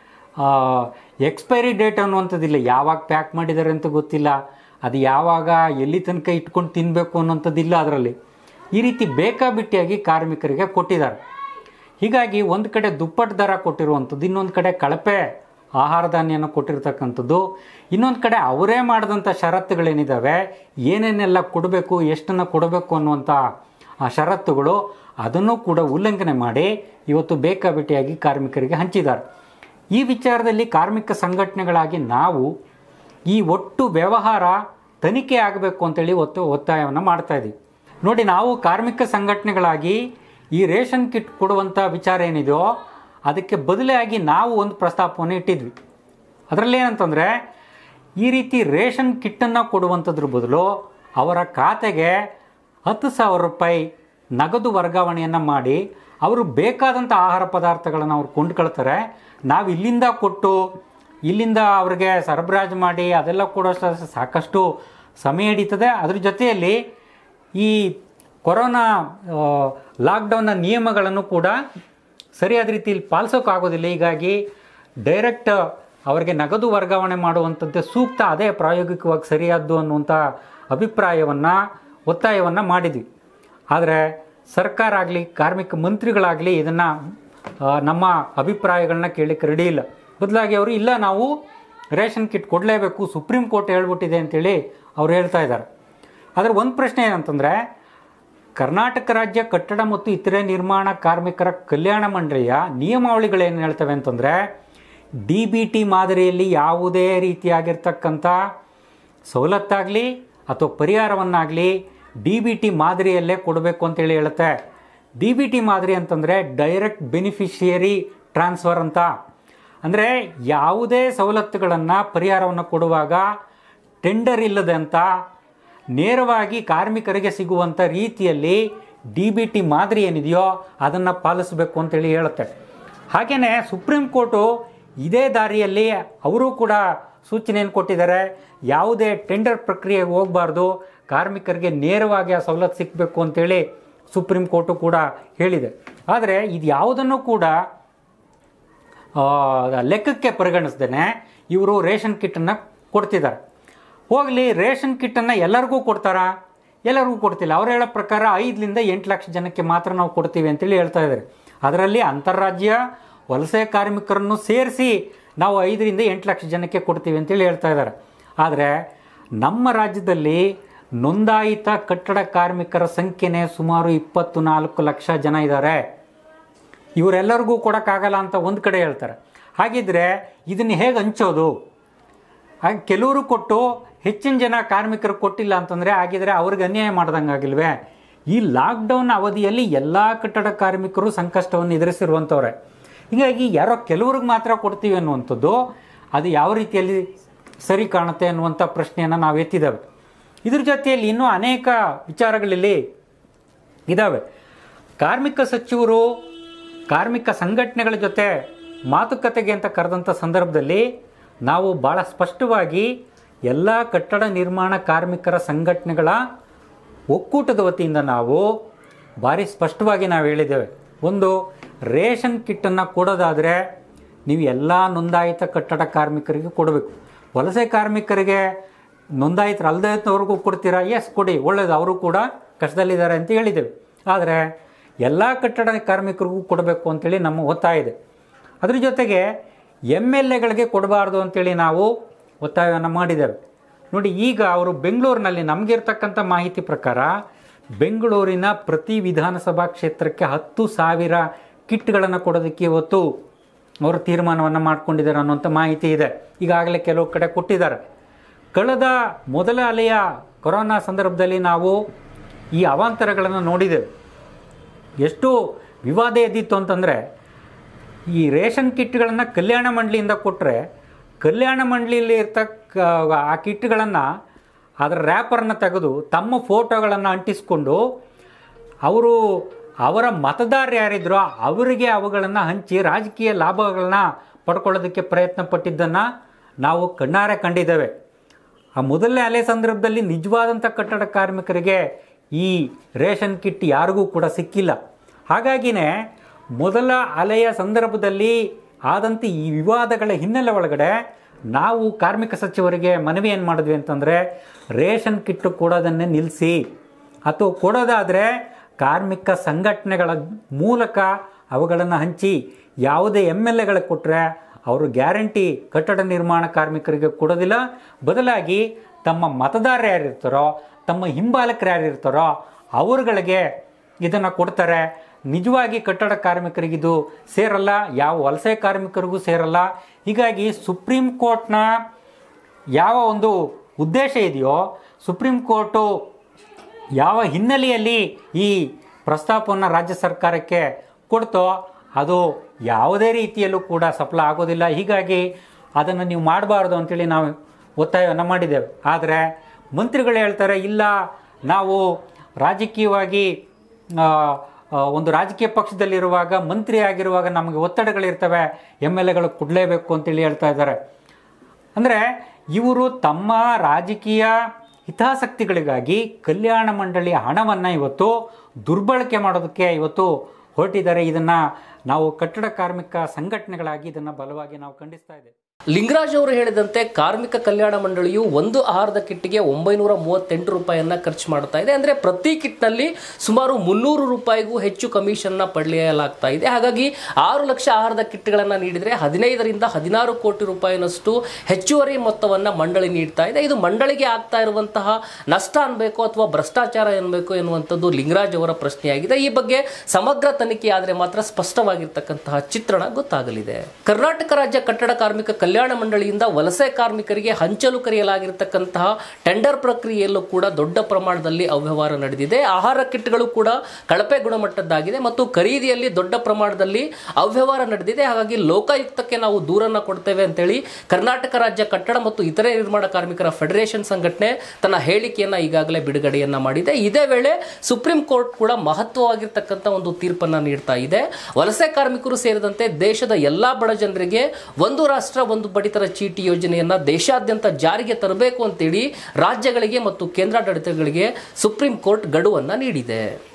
Speaker 4: ಎಕ್ಸ್ಪೈರಿ ಡೇಟ್ ಅನ್ನುವಂಥದ್ದಿಲ್ಲ ಯಾವಾಗ ಪ್ಯಾಕ್ ಮಾಡಿದ್ದಾರೆ ಅಂತ ಗೊತ್ತಿಲ್ಲ ಅದು ಯಾವಾಗ ಎಲ್ಲಿ ತನಕ ಇಟ್ಕೊಂಡು ತಿನ್ನಬೇಕು ಅನ್ನೋಂಥದ್ದಿಲ್ಲ ಅದರಲ್ಲಿ ಈ ರೀತಿ ಬೇಕಾಬಿಟ್ಟಿಯಾಗಿ ಕಾರ್ಮಿಕರಿಗೆ ಕೊಟ್ಟಿದ್ದಾರೆ ಹೀಗಾಗಿ ಒಂದು ಕಡೆ ದುಪ್ಪಟ್ಟು ದರ ಕೊಟ್ಟಿರುವಂಥದ್ದು ಇನ್ನೊಂದು ಕಡೆ ಕಳಪೆ ಆಹಾರ ಧಾನ್ಯನ ಕೊಟ್ಟಿರ್ತಕ್ಕಂಥದ್ದು ಇನ್ನೊಂದು ಕಡೆ ಅವರೇ ಮಾಡಿದಂಥ ಷರತ್ತುಗಳೇನಿದ್ದಾವೆ ಏನೇನೆಲ್ಲ ಕೊಡಬೇಕು ಎಷ್ಟನ್ನು ಕೊಡಬೇಕು ಅನ್ನುವಂಥ ಆ ಷರತ್ತುಗಳು ಅದನ್ನು ಕೂಡ ಉಲ್ಲಂಘನೆ ಮಾಡಿ ಇವತ್ತು ಬೇಕಾಬಿಟ್ಟಿಯಾಗಿ ಕಾರ್ಮಿಕರಿಗೆ ಹಂಚಿದ್ದಾರೆ ಈ ವಿಚಾರದಲ್ಲಿ ಕಾರ್ಮಿಕ ಸಂಘಟನೆಗಳಾಗಿ ನಾವು ಈ ಒಟ್ಟು ವ್ಯವಹಾರ ತನಿಖೆ ಆಗಬೇಕು ಅಂತೇಳಿ ಒತ್ತು ಒತ್ತಾಯವನ್ನು ಮಾಡ್ತಾ ಇದ್ದೀವಿ ನೋಡಿ ನಾವು ಕಾರ್ಮಿಕ ಸಂಘಟನೆಗಳಾಗಿ ಈ ರೇಷನ್ ಕಿಟ್ ಕೊಡುವಂಥ ವಿಚಾರ ಏನಿದೆಯೋ ಅದಕ್ಕೆ ಬದಲಾಗಿ ನಾವು ಒಂದು ಪ್ರಸ್ತಾಪವನ್ನು ಇಟ್ಟಿದ್ವಿ ಅದರಲ್ಲಿ ಏನಂತಂದರೆ ಈ ರೀತಿ ರೇಷನ್ ಕಿಟ್ಟನ್ನು ಕೊಡುವಂಥದ್ರ ಬದಲು ಅವರ ಖಾತೆಗೆ ಹತ್ತು ಸಾವಿರ ರೂಪಾಯಿ ನಗದು ವರ್ಗಾವಣೆಯನ್ನು ಮಾಡಿ ಅವರು ಬೇಕಾದಂಥ ಆಹಾರ ಪದಾರ್ಥಗಳನ್ನು ಅವ್ರು ಕೊಂಡ್ಕೊಳ್ತಾರೆ ನಾವು ಇಲ್ಲಿಂದ ಕೊಟ್ಟು ಇಲ್ಲಿಂದ ಅವ್ರಿಗೆ ಸರಬರಾಜು ಮಾಡಿ ಅದೆಲ್ಲ ಕೂಡ ಸ- ಸಾಕಷ್ಟು ಸಮಯ ಹಿಡಿತದೆ ಅದ್ರ ಜೊತೆಯಲ್ಲಿ ಈ ಕೊರೋನಾ ಆ, ಲಾಕ್ಡೌನ್ನ ನಿಯಮಗಳನ್ನು ಕೂಡ ಸರಿಯಾದ ರೀತಿಯಲ್ಲಿ ಪಾಲಿಸೋಕ್ಕಾಗೋದಿಲ್ಲ ಹೀಗಾಗಿ ಡೈರೆಕ್ಟ್ ಅವರಿಗೆ ನಗದು ವರ್ಗಾವಣೆ ಮಾಡುವಂಥದ್ದೇ ಸೂಕ್ತ ಅದೇ ಪ್ರಾಯೋಗಿಕವಾಗಿ ಸರಿಯಾದ್ದು ಅನ್ನುವಂಥ ಅಭಿಪ್ರಾಯವನ್ನು ಒತ್ತಾಯವನ್ನು ಮಾಡಿದ್ವಿ ಆದರೆ ಸರ್ಕಾರ ಆಗಲಿ ಕಾರ್ಮಿಕ ಮಂತ್ರಿಗಳಾಗಲಿ ಇದನ್ನು ನಮ್ಮ ಅಭಿಪ್ರಾಯಗಳನ್ನ ಕೇಳಲಿಕ್ಕೆ ರೆಡಿ ಇಲ್ಲ ಬದಲಾಗಿ ಅವರು ಇಲ್ಲ ನಾವು ರೇಷನ್ ಕಿಟ್ ಕೊಡಲೇಬೇಕು ಸುಪ್ರೀಂ ಕೋರ್ಟ್ ಹೇಳ್ಬಿಟ್ಟಿದೆ ಅಂತೇಳಿ ಅವ್ರು ಹೇಳ್ತಾ ಇದ್ದಾರೆ ಆದರೆ ಒಂದು ಪ್ರಶ್ನೆ ಏನಂತಂದರೆ ಕರ್ನಾಟಕ ರಾಜ್ಯ ಕಟ್ಟಡ ಮತ್ತು ಇತರೆ ನಿರ್ಮಾಣ ಕಾರ್ಮಿಕರ ಕಲ್ಯಾಣ ಮಂಡಳಿಯ ನಿಯಮಾವಳಿಗಳೇನು ಹೇಳ್ತವೆ ಅಂತಂದರೆ ಡಿ ಬಿ ಟಿ ಮಾದರಿಯಲ್ಲಿ ಯಾವುದೇ ರೀತಿಯಾಗಿರ್ತಕ್ಕಂಥ ಸವಲತ್ತಾಗಲಿ ಅಥವಾ ಪರಿಹಾರವನ್ನಾಗಲಿ ಡಿ ಬಿ ಟಿ ಮಾದರಿಯಲ್ಲೇ ಕೊಡಬೇಕು ಅಂತೇಳಿ ಹೇಳುತ್ತೆ ಡಿ ಬಿ ಟಿ ಮಾದರಿ ಅಂತಂದರೆ ಡೈರೆಕ್ಟ್ ಬೆನಿಫಿಷಿಯರಿ ಟ್ರಾನ್ಸ್ಫರ್ ಅಂತ ಅಂದರೆ ಯಾವುದೇ ಸವಲತ್ತುಗಳನ್ನು ಪರಿಹಾರವನ್ನು ಕೊಡುವಾಗ ಟೆಂಡರ್ ಇಲ್ಲದಂತ ನೇರವಾಗಿ ಕಾರ್ಮಿಕರಿಗೆ ಸಿಗುವಂಥ ರೀತಿಯಲ್ಲಿ ಡಿ ಬಿ ಟಿ ಮಾದರಿ ಏನಿದೆಯೋ ಅದನ್ನು ಪಾಲಿಸಬೇಕು ಅಂತೇಳಿ ಹೇಳುತ್ತೆ ಹಾಗೆಯೇ ಸುಪ್ರೀಂ ಕೋರ್ಟು ಇದೇ ದಾರಿಯಲ್ಲಿ ಅವರು ಕೂಡ ಸೂಚನೆಯನ್ನು ಕೊಟ್ಟಿದ್ದಾರೆ ಯಾವುದೇ ಟೆಂಡರ್ ಪ್ರಕ್ರಿಯೆಗೆ ಹೋಗಬಾರ್ದು ಕಾರ್ಮಿಕರಿಗೆ ನೇರವಾಗಿ ಆ ಸವಲತ್ತು ಸಿಗಬೇಕು ಅಂತೇಳಿ ಸುಪ್ರೀಂ ಕೋರ್ಟು ಕೂಡ ಹೇಳಿದೆ ಆದರೆ ಇದು ಯಾವುದನ್ನು ಕೂಡ ಆ, ಲೆಕ್ಕಕ್ಕೆ ಪರಿಗಣಿಸ್ದೇನೆ ಇವರು ರೇಷನ್ ಕಿಟ್ಟನ್ನು ಕೊಡ್ತಿದ್ದಾರೆ ಹೋಗಲಿ ರೇಷನ್ ಕಿಟ್ಟನ್ನು ಎಲ್ಲರಿಗೂ ಕೊಡ್ತಾರಾ ಎಲ್ಲರಿಗೂ ಕೊಡ್ತಿಲ್ಲ ಅವ್ರು ಹೇಳೋ ಪ್ರಕಾರ ಐದರಿಂದ ಎಂಟು ಲಕ್ಷ ಜನಕ್ಕೆ ಮಾತ್ರ ನಾವು ಕೊಡ್ತೀವಿ ಅಂತೇಳಿ ಹೇಳ್ತಾ ಇದ್ದಾರೆ ಅದರಲ್ಲಿ ಅಂತಾರಾಜ್ಯ ವಲಸೆ ಕಾರ್ಮಿಕರನ್ನು ಸೇರಿಸಿ ನಾವು ಐದರಿಂದ ಎಂಟು ಲಕ್ಷ ಜನಕ್ಕೆ ಕೊಡ್ತೀವಿ ಅಂತೇಳಿ ಹೇಳ್ತಾ ಇದ್ದಾರೆ ಆದರೆ ನಮ್ಮ ರಾಜ್ಯದಲ್ಲಿ ನೋಂದಾಯಿತ ಕಟ್ಟಡ ಕಾರ್ಮಿಕರ ಸಂಖ್ಯೆನೇ ಸುಮಾರು ಇಪ್ಪತ್ತು ನಾಲ್ಕು ಲಕ್ಷ ಜನ ಇದ್ದಾರೆ ಇವರೆಲ್ಲರಿಗೂ ಕೊಡೋಕ್ಕಾಗಲ್ಲ ಅಂತ ಒಂದು ಕಡೆ ಹೇಳ್ತಾರೆ ಹಾಗಿದ್ರೆ ಇದನ್ನು ಹೇಗೆ ಹಂಚೋದು ಹಾಗೆ ಕೆಲವರು ಕೊಟ್ಟು ಹೆಚ್ಚಿನ ಜನ ಕಾರ್ಮಿಕರು ಕೊಟ್ಟಿಲ್ಲ ಅಂತಂದರೆ ಹಾಗಿದ್ರೆ ಅವ್ರಿಗೆ ಅನ್ಯಾಯ ಮಾಡ್ದಂಗೆ ಆಗಿಲ್ವೇ ಈ ಲಾಕ್ಡೌನ್ ಅವಧಿಯಲ್ಲಿ ಎಲ್ಲ ಕಟ್ಟಡ ಕಾರ್ಮಿಕರು ಸಂಕಷ್ಟವನ್ನು ಎದುರಿಸಿರುವಂಥವ್ರೆ ಹೀಗಾಗಿ ಯಾರೋ ಕೆಲವ್ರಿಗೆ ಮಾತ್ರ ಕೊಡ್ತೀವಿ ಅನ್ನುವಂಥದ್ದು ಅದು ಯಾವ ರೀತಿಯಲ್ಲಿ ಸರಿ ಕಾಣುತ್ತೆ ಅನ್ನುವಂಥ ಪ್ರಶ್ನೆಯನ್ನು ನಾವು ಎತ್ತಿದ್ದೇವೆ ಇದ್ರ ಜೊತೆಯಲ್ಲಿ ಇನ್ನೂ ಅನೇಕ ವಿಚಾರಗಳಲ್ಲಿ ಇದ್ದಾವೆ ಕಾರ್ಮಿಕ ಸಚಿವರು ಕಾರ್ಮಿಕ ಸಂಘಟನೆಗಳ ಜೊತೆ ಮಾತುಕತೆಗೆ ಅಂತ ಕರೆದಂಥ ಸಂದರ್ಭದಲ್ಲಿ ನಾವು ಭಾಳ ಸ್ಪಷ್ಟವಾಗಿ ಎಲ್ಲ ಕಟ್ಟಡ ನಿರ್ಮಾಣ ಕಾರ್ಮಿಕರ ಸಂಘಟನೆಗಳ ಒಕ್ಕೂಟದ ವತಿಯಿಂದ ನಾವು ಭಾರಿ ಸ್ಪಷ್ಟವಾಗಿ ನಾವು ಹೇಳಿದ್ದೇವೆ ಒಂದು ರೇಷನ್ ಕಿಟ್ಟನ್ನು ಕೊಡೋದಾದರೆ ನೀವು ಎಲ್ಲ ನೋಂದಾಯಿತ ಕಟ್ಟಡ ಕಾರ್ಮಿಕರಿಗೆ ಕೊಡಬೇಕು ವಲಸೆ ಕಾರ್ಮಿಕರಿಗೆ ನೋಂದಾಯಿತರಲ್ಲದವ್ರಿಗೂ ಕೊಡ್ತೀರಾ ಎಸ್ ಕೊಡಿ ಒಳ್ಳೇದು ಅವರು ಕೂಡ ಕಷ್ಟದಲ್ಲಿದ್ದಾರೆ ಅಂತ ಹೇಳಿದ್ದೇವೆ ಆದರೆ ಎಲ್ಲ ಕಟ್ಟಡ ಕಾರ್ಮಿಕರಿಗೂ ಕೊಡಬೇಕು ಅಂತೇಳಿ ನಮ್ಮ ಒತ್ತಾಯ ಇದೆ ಅದ್ರ ಜೊತೆಗೆ ಎಮ್ ಎಲ್ ಎಗಳಿಗೆ ಕೊಡಬಾರ್ದು ಅಂತೇಳಿ ನಾವು ಒತ್ತಾಯವನ್ನು ಮಾಡಿದ್ದೇವೆ ನೋಡಿ ಈಗ ಅವರು ಬೆಂಗಳೂರಿನಲ್ಲಿ ನಮಗಿರ್ತಕ್ಕಂಥ ಮಾಹಿತಿ ಪ್ರಕಾರ ಬೆಂಗಳೂರಿನ ಪ್ರತಿ ವಿಧಾನಸಭಾ ಕ್ಷೇತ್ರಕ್ಕೆ ಹತ್ತು ಸಾವಿರ ಕಿಟ್ಗಳನ್ನು ಕೊಡೋದಕ್ಕೆ ಇವತ್ತು ಅವರು ತೀರ್ಮಾನವನ್ನು ಮಾಡ್ಕೊಂಡಿದ್ದಾರೆ ಅನ್ನುವಂಥ ಮಾಹಿತಿ ಇದೆ ಈಗಾಗಲೇ ಕೆಲವು ಕಡೆ ಕೊಟ್ಟಿದ್ದಾರೆ ಕಳೆದ ಮೊದಲ ಅಲೆಯ ಕೊರೋನಾ ಸಂದರ್ಭದಲ್ಲಿ ನಾವು ಈ ಅವಾಂತರಗಳನ್ನು ನೋಡಿದೆವು ಎಷ್ಟು ವಿವಾದ ಎದ್ದಿತ್ತು ಅಂತಂದರೆ ಈ ರೇಷನ್ ಕಿಟ್ಗಳನ್ನು ಕಲ್ಯಾಣ ಮಂಡಳಿಯಿಂದ ಕೊಟ್ಟರೆ ಕಲ್ಯಾಣ ಮಂಡಳಿಯಲ್ಲಿ ಇರ್ತಕ್ಕ ಆ ಕಿಟ್ಗಳನ್ನು ಅದರ ರ್ಯಾಪರನ್ನು ತೆಗೆದು ತಮ್ಮ ಫೋಟೋಗಳನ್ನು ಅಂಟಿಸ್ಕೊಂಡು ಅವರು ಅವರ ಮತದಾರರು ಯಾರಿದ್ರೋ ಅವರಿಗೆ ಅವುಗಳನ್ನು ಹಂಚಿ ರಾಜಕೀಯ ಲಾಭಗಳನ್ನ ಪಡ್ಕೊಳ್ಳೋದಕ್ಕೆ ಪ್ರಯತ್ನ ಪಟ್ಟಿದ್ದನ್ನು ನಾವು ಕಣ್ಣಾರೆ ಕಂಡಿದ್ದೇವೆ ಆ ಮೊದಲನೇ ಅಲೆ ಸಂದರ್ಭದಲ್ಲಿ ನಿಜವಾದಂಥ ಕಟ್ಟಡ ಕಾರ್ಮಿಕರಿಗೆ ಈ ರೇಷನ್ ಕಿಟ್ ಯಾರಿಗೂ ಕೂಡ ಸಿಕ್ಕಿಲ್ಲ ಹಾಗಾಗಿನೇ ಮೊದಲ ಅಲೆಯ ಸಂದರ್ಭದಲ್ಲಿ ಆದಂಥ ಈ ವಿವಾದಗಳ ಹಿನ್ನೆಲೆ ಒಳಗಡೆ ನಾವು ಕಾರ್ಮಿಕ ಸಚಿವರಿಗೆ ಮನವಿ ಏನು ಮಾಡಿದ್ವಿ ಅಂತಂದರೆ ರೇಷನ್ ಕಿಟ್ಟು ಕೊಡೋದನ್ನೇ ನಿಲ್ಲಿಸಿ ಅಥವಾ ಕೊಡೋದಾದರೆ ಕಾರ್ಮಿಕ ಸಂಘಟನೆಗಳ ಮೂಲಕ ಅವುಗಳನ್ನು ಹಂಚಿ ಯಾವುದೇ ಎಮ್ ಎಲ್ ಎಗಳಿಗೆ ಕೊಟ್ಟರೆ ಅವರು ಗ್ಯಾರಂಟಿ ಕಟ್ಟಡ ನಿರ್ಮಾಣ ಕಾರ್ಮಿಕರಿಗೆ ಕೊಡೋದಿಲ್ಲ ಬದಲಾಗಿ ತಮ್ಮ ಮತದಾರರು ಯಾರಿರ್ತಾರೋ ತಮ್ಮ ಹಿಂಬಾಲಕರು ಯಾರಿರ್ತಾರೋ ಅವರುಗಳಿಗೆ ಇದನ್ನು ಕೊಡ್ತಾರೆ ನಿಜವಾಗಿ ಕಟ್ಟಡ ಕಾರ್ಮಿಕರಿಗಿದು ಸೇರಲ್ಲ ಯಾವ ವಲಸೆ ಕಾರ್ಮಿಕರಿಗೂ ಸೇರಲ್ಲ ಹೀಗಾಗಿ ಸುಪ್ರೀಂ ಕೋರ್ಟ್ನ ಯಾವ ಒಂದು ಉದ್ದೇಶ ಇದೆಯೋ ಸುಪ್ರೀಂ ಕೋರ್ಟು ಯಾವ ಹಿನ್ನೆಲೆಯಲ್ಲಿ ಈ ಪ್ರಸ್ತಾಪವನ್ನು ರಾಜ್ಯ ಸರ್ಕಾರಕ್ಕೆ ಕೊಡ್ತೋ ಅದು ಯಾವುದೇ ರೀತಿಯಲ್ಲೂ ಕೂಡ ಸಫಲ ಆಗೋದಿಲ್ಲ ಹೀಗಾಗಿ ಅದನ್ನು ನೀವು ಮಾಡಬಾರ್ದು ಅಂತೇಳಿ ನಾವು ಒತ್ತಾಯವನ್ನು ಮಾಡಿದ್ದೇವೆ ಆದರೆ ಮಂತ್ರಿಗಳು ಹೇಳ್ತಾರೆ ಇಲ್ಲ ನಾವು ರಾಜಕೀಯವಾಗಿ ಆ, ಆ, ಒಂದು ರಾಜಕೀಯ ಪಕ್ಷದಲ್ಲಿರುವಾಗ ಮಂತ್ರಿ ಆಗಿರುವಾಗ ನಮಗೆ ಒತ್ತಡಗಳಿರ್ತವೆ ಎಮ್ ಎಲ್ ಎಗಳು ಕೊಡಲೇಬೇಕು ಅಂತೇಳಿ ಹೇಳ್ತಾ ಇದ್ದಾರೆ ಅಂದರೆ ಇವರು ತಮ್ಮ ರಾಜಕೀಯ ಹಿತಾಸಕ್ತಿಗಳಿಗಾಗಿ ಕಲ್ಯಾಣ ಮಂಡಳಿಯ ಹಣವನ್ನು ಇವತ್ತು ದುರ್ಬಳಕೆ ಮಾಡೋದಕ್ಕೆ ಇವತ್ತು ಹೊರಟಿದ್ದಾರೆ ಇದನ್ನು ನಾವು ಕಟ್ಟಡ ಕಾರ್ಮಿಕ ಸಂಘಟನೆಗಳಾಗಿ ಇದನ್ನು ಬಲವಾಗಿ ನಾವು ಖಂಡಿಸ್ತಾ ಇದ್ದೇವೆ
Speaker 1: ಲಿಂಗರಾಜ್ ಅವರು ಹೇಳಿದಂತೆ ಕಾರ್ಮಿಕ ಕಲ್ಯಾಣ ಮಂಡಳಿಯು ಒಂದು ಆಹಾರದ ಕಿಟ್ಗೆ ಒಂಬೈನೂರ ಮೂವತ್ತೆಂಟು ರೂಪಾಯಿಯನ್ನ ಖರ್ಚು ಮಾಡ್ತಾ ಇದೆ ಅಂದ್ರೆ ಪ್ರತಿ ಕಿಟ್ನಲ್ಲಿ ಸುಮಾರು ಮುನ್ನೂರು ರೂಪಾಯಿಗೂ ಹೆಚ್ಚು ಕಮಿಷನ್ನ ಪಡೆಯಲಾಗ್ತಾ ಇದೆ ಹಾಗಾಗಿ ಆರು ಲಕ್ಷ ಆಹಾರದ ಕಿಟ್ಗಳನ್ನು ನೀಡಿದರೆ ಹದಿನೈದರಿಂದ ಹದಿನಾರು ಕೋಟಿ ರೂಪಾಯಿನಷ್ಟು ಹೆಚ್ಚುವರಿ ಮೊತ್ತವನ್ನ ಮಂಡಳಿ ನೀಡ್ತಾ ಇದೆ ಇದು ಮಂಡಳಿಗೆ ಆಗ್ತಾ ಇರುವಂತಹ ನಷ್ಟ ಅನ್ಬೇಕು ಅಥವಾ ಭ್ರಷ್ಟಾಚಾರ ಎನ್ಬೇಕು ಎನ್ನುವಂಥದ್ದು ಲಿಂಗರಾಜ್ ಅವರ ಪ್ರಶ್ನೆಯಾಗಿದೆ ಈ ಬಗ್ಗೆ ಸಮಗ್ರ ತನಿಖೆ ಆದರೆ ಮಾತ್ರ ಸ್ಪಷ್ಟವಾಗಿರ್ತಕ್ಕಂತಹ ಚಿತ್ರಣ ಗೊತ್ತಾಗಲಿದೆ ಕರ್ನಾಟಕ ರಾಜ್ಯ ಕಟ್ಟಡ ಕಾರ್ಮಿಕ ಕಲ್ಯಾಣ ಮಂಡಳಿಯಿಂದ ವಲಸೆ ಕಾರ್ಮಿಕರಿಗೆ ಹಂಚಲು ಕರೆಯಲಾಗಿರ್ತಕ್ಕಂತಹ ಟೆಂಡರ್ ಪ್ರಕ್ರಿಯೆಯಲ್ಲೂ ಕೂಡ ದೊಡ್ಡ ಪ್ರಮಾಣದಲ್ಲಿ ಅವ್ಯವಹಾರ ನಡೆದಿದೆ ಆಹಾರ ಕಿಟ್ಗಳು ಕೂಡ ಕಳಪೆ ಗುಣಮಟ್ಟದ್ದಾಗಿದೆ ಮತ್ತು ಖರೀದಿಯಲ್ಲಿ ದೊಡ್ಡ ಪ್ರಮಾಣದಲ್ಲಿ ಅವ್ಯವಹಾರ ನಡೆದಿದೆ ಹಾಗಾಗಿ ಲೋಕಾಯುಕ್ತಕ್ಕೆ ನಾವು ದೂರನ್ನ ಕೊಡ್ತೇವೆ ಅಂತೇಳಿ ಕರ್ನಾಟಕ ರಾಜ್ಯ ಕಟ್ಟಡ ಮತ್ತು ಇತರೆ ನಿರ್ಮಾಣ ಕಾರ್ಮಿಕರ ಫೆಡರೇಷನ್ ಸಂಘಟನೆ ತನ್ನ ಹೇಳಿಕೆಯನ್ನ ಈಗಾಗಲೇ ಬಿಡುಗಡೆಯನ್ನ ಮಾಡಿದೆ ಇದೇ ವೇಳೆ ಸುಪ್ರೀಂ ಕೋರ್ಟ್ ಕೂಡ ಮಹತ್ವವಾಗಿರ್ತಕ್ಕಂಥ ಒಂದು ತೀರ್ಪನ್ನ ನೀಡ್ತಾ ಇದೆ ವಲಸೆ ಕಾರ್ಮಿಕರು ಸೇರಿದಂತೆ ದೇಶದ ಎಲ್ಲಾ ಬಡ ಜನರಿಗೆ ಒಂದು ರಾಷ್ಟ್ರ ಒಂದು ಪಡಿತರ ಚೀಟಿ ಯೋಜನೆಯನ್ನ ದೇಶಾದ್ಯಂತ ಜಾರಿಗೆ ತರಬೇಕು ಅಂತೇಳಿ ರಾಜ್ಯಗಳಿಗೆ ಮತ್ತು ಕೇಂದ್ರಾಡಳಿತಗಳಿಗೆ ಸುಪ್ರೀಂ ಕೋರ್ಟ್ ಗಡುವನ್ನ ನೀಡಿದೆ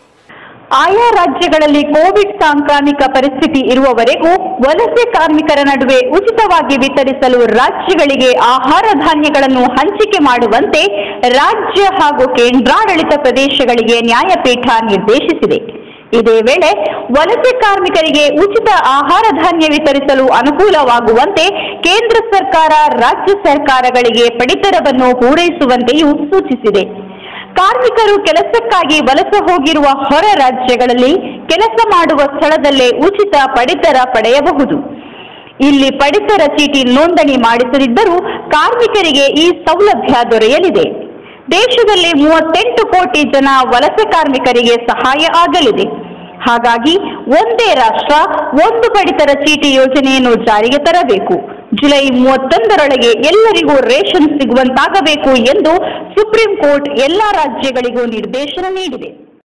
Speaker 5: ಆಯಾ ರಾಜ್ಯಗಳಲ್ಲಿ ಕೋವಿಡ್ ಸಾಂಕ್ರಾಮಿಕ ಪರಿಸ್ಥಿತಿ ಇರುವವರೆಗೂ ವಲಸೆ ಕಾರ್ಮಿಕರ ನಡುವೆ ಉಚಿತವಾಗಿ ವಿತರಿಸಲು ರಾಜ್ಯಗಳಿಗೆ ಆಹಾರ ಧಾನ್ಯಗಳನ್ನು ಹಂಚಿಕೆ ಮಾಡುವಂತೆ ರಾಜ್ಯ ಹಾಗೂ ಕೇಂದ್ರಾಡಳಿತ ಪ್ರದೇಶಗಳಿಗೆ ನ್ಯಾಯಪೀಠ ನಿರ್ದೇಶಿಸಿದೆ ಇದೇ ವೇಳೆ ವಲಸೆ ಕಾರ್ಮಿಕರಿಗೆ ಉಚಿತ ಆಹಾರ ಧಾನ್ಯ ವಿತರಿಸಲು ಅನುಕೂಲವಾಗುವಂತೆ ಕೇಂದ್ರ ಸರ್ಕಾರ ರಾಜ್ಯ ಸರ್ಕಾರಗಳಿಗೆ ಪಡಿತರವನ್ನು ಪೂರೈಸುವಂತೆಯೂ ಸೂಚಿಸಿದೆ ಕಾರ್ಮಿಕರು ಕೆಲಸಕ್ಕಾಗಿ ವಲಸೆ ಹೋಗಿರುವ ಹೊರ ರಾಜ್ಯಗಳಲ್ಲಿ ಕೆಲಸ ಮಾಡುವ ಸ್ಥಳದಲ್ಲೇ ಉಚಿತ ಪಡಿತರ ಪಡೆಯಬಹುದು ಇಲ್ಲಿ ಪಡಿತರ ಚೀಟಿ ನೋಂದಣಿ ಮಾಡಿಸದಿದ್ದರೂ ಕಾರ್ಮಿಕರಿಗೆ ಈ ಸೌಲಭ್ಯ ದೊರೆಯಲಿದೆ ದೇಶದಲ್ಲಿ ಮೂವತ್ತೆಂಟು ಕೋಟಿ ಜನ ವಲಸೆ ಕಾರ್ಮಿಕರಿಗೆ ಸಹಾಯ ಆಗಲಿದೆ ಹಾಗಾಗಿ ಒಂದೇ ರಾಷ್ಟ್ರ ಒಂದು ಪಡಿತರ ಚೀಟಿ ಯೋಜನೆಯನ್ನು ಜಾರಿಗೆ ತರಬೇಕು ಜುಲೈ ಮೂವತ್ತೊಂದರೊಳಗೆ ಎಲ್ಲರಿಗೂ ರೇಷನ್ ಸಿಗುವಂತಾಗಬೇಕು ಎಂದು ಸುಪ್ರೀಂ ಕೋರ್ಟ್ ಎಲ್ಲಾ ರಾಜ್ಯಗಳಿಗೂ ನಿರ್ದೇಶನ ನೀಡಿದೆ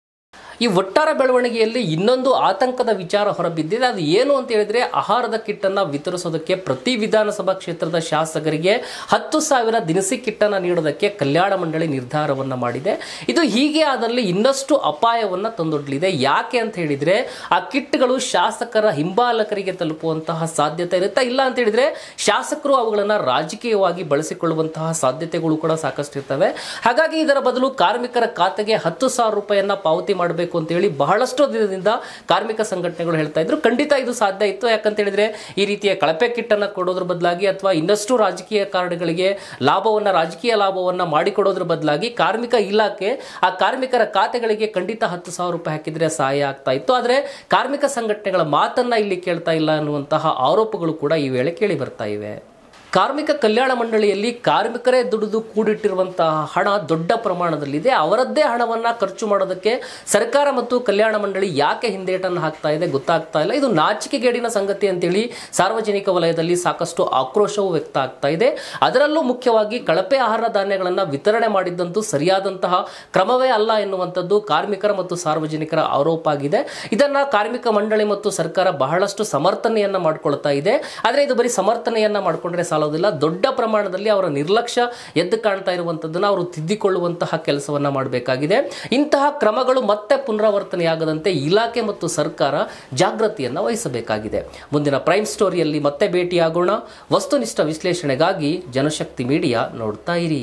Speaker 1: ಈ ಒಟ್ಟಾರೆ ಬೆಳವಣಿಗೆಯಲ್ಲಿ ಇನ್ನೊಂದು ಆತಂಕದ ವಿಚಾರ ಹೊರಬಿದ್ದಿದೆ ಅದು ಏನು ಅಂತ ಹೇಳಿದ್ರೆ ಆಹಾರದ ಕಿಟ್ಟನ್ನು ವಿತರಿಸೋದಕ್ಕೆ ಪ್ರತಿ ವಿಧಾನಸಭಾ ಕ್ಷೇತ್ರದ ಶಾಸಕರಿಗೆ ಹತ್ತು ಸಾವಿರ ದಿನಸಿ ಕಿಟ್ಟನ್ನು ನೀಡೋದಕ್ಕೆ ಕಲ್ಯಾಣ ಮಂಡಳಿ ನಿರ್ಧಾರವನ್ನು ಮಾಡಿದೆ ಇದು ಹೀಗೆ ಆದಲ್ಲಿ ಇನ್ನಷ್ಟು ಅಪಾಯವನ್ನು ತಂದೊಡ್ಲಿದೆ ಯಾಕೆ ಅಂತ ಹೇಳಿದ್ರೆ ಆ ಕಿಟ್ಗಳು ಶಾಸಕರ ಹಿಂಬಾಲಕರಿಗೆ ತಲುಪುವಂತಹ ಸಾಧ್ಯತೆ ಇರುತ್ತೆ ಇಲ್ಲ ಅಂತ ಹೇಳಿದ್ರೆ ಶಾಸಕರು ಅವುಗಳನ್ನು ರಾಜಕೀಯವಾಗಿ ಬಳಸಿಕೊಳ್ಳುವಂತಹ ಸಾಧ್ಯತೆಗಳು ಕೂಡ ಸಾಕಷ್ಟು ಇರ್ತವೆ ಹಾಗಾಗಿ ಇದರ ಬದಲು ಕಾರ್ಮಿಕರ ಖಾತೆಗೆ ಹತ್ತು ಸಾವಿರ ರೂಪಾಯಿಯನ್ನ ಪಾವತಿ ಮಾಡಬೇಕು ಅಂತ ಹೇಳಿ ಬಹಳಷ್ಟು ದಿನದಿಂದ ಕಾರ್ಮಿಕ ಸಂಘಟನೆಗಳು ಹೇಳ್ತಾ ಇದ್ರು ಖಂಡಿತ ಇದು ಸಾಧ್ಯ ಇತ್ತು ಯಾಕಂತ ಹೇಳಿದ್ರೆ ಈ ರೀತಿಯ ಕಳಪೆ ಕಿಟ್ಟನ್ನು ಕೊಡೋದ್ರ ಬದಲಾಗಿ ಅಥವಾ ಇನ್ನಷ್ಟು ರಾಜಕೀಯ ಕಾರಣಗಳಿಗೆ ಲಾಭವನ್ನ ರಾಜಕೀಯ ಲಾಭವನ್ನ ಮಾಡಿಕೊಡೋದ್ರ ಬದಲಾಗಿ ಕಾರ್ಮಿಕ ಇಲಾಖೆ ಆ ಕಾರ್ಮಿಕರ ಖಾತೆಗಳಿಗೆ ಖಂಡಿತ ಹತ್ತು ಸಾವಿರ ರೂಪಾಯಿ ಹಾಕಿದ್ರೆ ಸಹಾಯ ಆಗ್ತಾ ಇತ್ತು ಆದರೆ ಕಾರ್ಮಿಕ ಸಂಘಟನೆಗಳ ಮಾತನ್ನ ಇಲ್ಲಿ ಕೇಳ್ತಾ ಇಲ್ಲ ಅನ್ನುವಂತಹ ಆರೋಪಗಳು ಕೂಡ ಈ ವೇಳೆ ಕೇಳಿ ಬರ್ತಾ ಇವೆ ಕಾರ್ಮಿಕ ಕಲ್ಯಾಣ ಮಂಡಳಿಯಲ್ಲಿ ಕಾರ್ಮಿಕರೇ ದುಡಿದು ಕೂಡಿಟ್ಟಿರುವಂತಹ ಹಣ ದೊಡ್ಡ ಪ್ರಮಾಣದಲ್ಲಿದೆ ಅವರದ್ದೇ ಹಣವನ್ನ ಖರ್ಚು ಮಾಡೋದಕ್ಕೆ ಸರ್ಕಾರ ಮತ್ತು ಕಲ್ಯಾಣ ಮಂಡಳಿ ಯಾಕೆ ಹಿಂದೇಟನ್ನು ಹಾಕ್ತಾ ಇದೆ ಗೊತ್ತಾಗ್ತಾ ಇಲ್ಲ ಇದು ನಾಚಿಕೆಗೇಡಿನ ಸಂಗತಿ ಅಂತೇಳಿ ಸಾರ್ವಜನಿಕ ವಲಯದಲ್ಲಿ ಸಾಕಷ್ಟು ಆಕ್ರೋಶವೂ ವ್ಯಕ್ತ ಆಗ್ತಾ ಇದೆ ಅದರಲ್ಲೂ ಮುಖ್ಯವಾಗಿ ಕಳಪೆ ಆಹಾರ ಧಾನ್ಯಗಳನ್ನು ವಿತರಣೆ ಮಾಡಿದ್ದಂತೂ ಸರಿಯಾದಂತಹ ಕ್ರಮವೇ ಅಲ್ಲ ಎನ್ನುವಂಥದ್ದು ಕಾರ್ಮಿಕರ ಮತ್ತು ಸಾರ್ವಜನಿಕರ ಆರೋಪ ಆಗಿದೆ ಇದನ್ನ ಕಾರ್ಮಿಕ ಮಂಡಳಿ ಮತ್ತು ಸರ್ಕಾರ ಬಹಳಷ್ಟು ಸಮರ್ಥನೆಯನ್ನ ಮಾಡ್ಕೊಳ್ತಾ ಇದೆ ಆದರೆ ಇದು ಬರೀ ಸಮರ್ಥನೆಯನ್ನ ಮಾಡ್ಕೊಂಡ್ರೆ ಸಾಲೋದಿಲ್ಲ ದೊಡ್ಡ ಪ್ರಮಾಣದಲ್ಲಿ ಅವರ ನಿರ್ಲಕ್ಷ್ಯ ಎದ್ದು ಕಾಣ್ತಾ ಇರುವಂತದ್ದನ್ನ ಅವರು ತಿದ್ದಿಕೊಳ್ಳುವಂತಹ ಕೆಲಸವನ್ನ ಮಾಡಬೇಕಾಗಿದೆ ಇಂತಹ ಕ್ರಮಗಳು ಮತ್ತೆ ಪುನರಾವರ್ತನೆಯಾಗದಂತೆ ಇಲಾಖೆ ಮತ್ತು ಸರ್ಕಾರ ಜಾಗೃತಿಯನ್ನ ವಹಿಸಬೇಕಾಗಿದೆ ಮುಂದಿನ ಪ್ರೈಮ್ ಸ್ಟೋರಿಯಲ್ಲಿ ಮತ್ತೆ ಭೇಟಿಯಾಗೋಣ ವಸ್ತುನಿಷ್ಠ ವಿಶ್ಲೇಷಣೆಗಾಗಿ ಜನಶಕ್ತಿ ಮೀಡಿಯಾ ನೋಡ್ತಾ ಇರಿ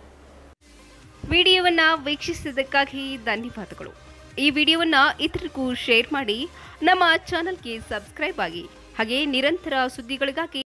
Speaker 6: ವಿಡಿಯೋವನ್ನ ವೀಕ್ಷಿಸಿದ್ದಕ್ಕಾಗಿ ಧನ್ಯವಾದಗಳು ಈ ವಿಡಿಯೋವನ್ನ ಇತರರಿಗೂ ಶೇರ್ ಮಾಡಿ ನಮ್ಮ ಚಾನೆಲ್ಗೆ ಸಬ್ಸ್ಕ್ರೈಬ್ ಆಗಿ ಹಾಗೆ ನಿರಂತರ ಸುದ್ದಿಗಳಿಗಾಗಿ